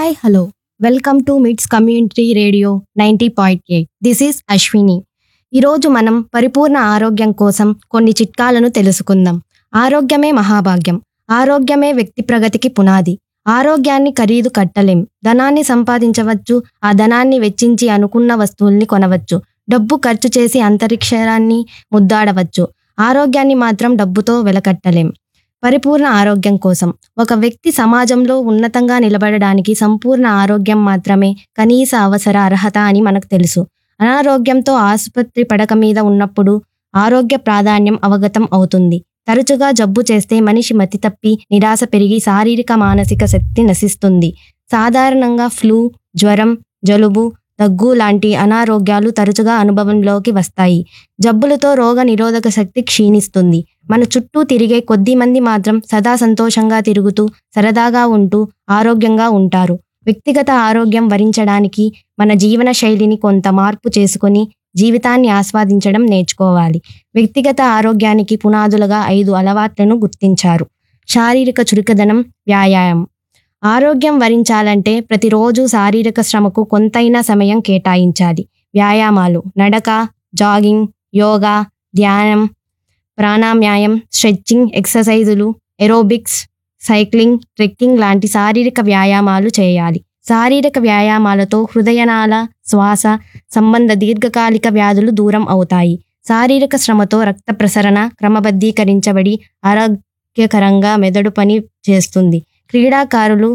hi hello welcome to MITS community radio ninety point eight this is Ashwini ఈరోజు మనం పరిపూర్ణ ఆరోగ్యం కోసం కొన్ని చిట్కాలను తెలుసుకుందాం ఆరోగ్యమే మహాభాగ్యం ఆరోగ్యమే వ్యక్తి ప్రగతికి పునాది ఆరోగ్యాన్ని ఖరీదు కట్టలేం ధనాన్ని సంపాదించవచ్చు ఆ ధనాన్ని వెచ్చించి అనుకున్న వస్తువుల్ని కొనవచ్చు డబ్బు ఖర్చు చేసి అంతరిక్షాన్ని ముద్దాడవచ్చు ఆరోగ్యాన్ని మాత్రం డబ్బుతో వెలకట్టలేం పరిపూర్ణ ఆరోగ్యం కోసం ఒక వ్యక్తి సమాజంలో ఉన్నతంగా నిలబడడానికి సంపూర్ణ ఆరోగ్యం మాత్రమే కనీస అవసర అర్హత అని మనకు తెలుసు అనారోగ్యంతో ఆసుపత్రి పడక మీద ఉన్నప్పుడు ఆరోగ్య ప్రాధాన్యం అవగతం అవుతుంది తరచుగా జబ్బు చేస్తే మనిషి మతి తప్పి నిరాశ పెరిగి శారీరక మానసిక శక్తి నశిస్తుంది సాధారణంగా ఫ్లూ జ్వరం జలుబు దగ్గు లాంటి అనారోగ్యాలు తరచుగా అనుభవంలోకి వస్తాయి జబ్బులతో రోగ నిరోధక శక్తి క్షీణిస్తుంది మన చుట్టూ తిరిగే కొద్ది మంది మాత్రం సదా సంతోషంగా తిరుగుతూ సరదాగా ఉంటూ ఆరోగ్యంగా ఉంటారు వ్యక్తిగత ఆరోగ్యం వరించడానికి మన జీవన శైలిని కొంత మార్పు చేసుకొని జీవితాన్ని ఆస్వాదించడం నేర్చుకోవాలి వ్యక్తిగత ఆరోగ్యానికి పునాదులుగా ఐదు అలవాట్లను గుర్తించారు శారీరక చురుకదనం వ్యాయామం ఆరోగ్యం వరించాలంటే ప్రతిరోజు శారీరక శ్రమకు కొంతైనా సమయం కేటాయించాలి వ్యాయామాలు నడక జాగింగ్ యోగా ధ్యానం ప్రాణాయామం స్ట్రెచ్చింగ్ ఎక్సర్సైజులు ఎరోబిక్స్ సైక్లింగ్ ట్రెక్కింగ్ లాంటి శారీరక వ్యాయామాలు చేయాలి శారీరక వ్యాయామాలతో హృదయనాళ శ్వాస సంబంధ దీర్ఘకాలిక వ్యాధులు దూరం అవుతాయి శారీరక శ్రమతో రక్త ప్రసరణ క్రమబద్ధీకరించబడి ఆరోగ్యకరంగా మెదడు పని చేస్తుంది క్రీడాకారులు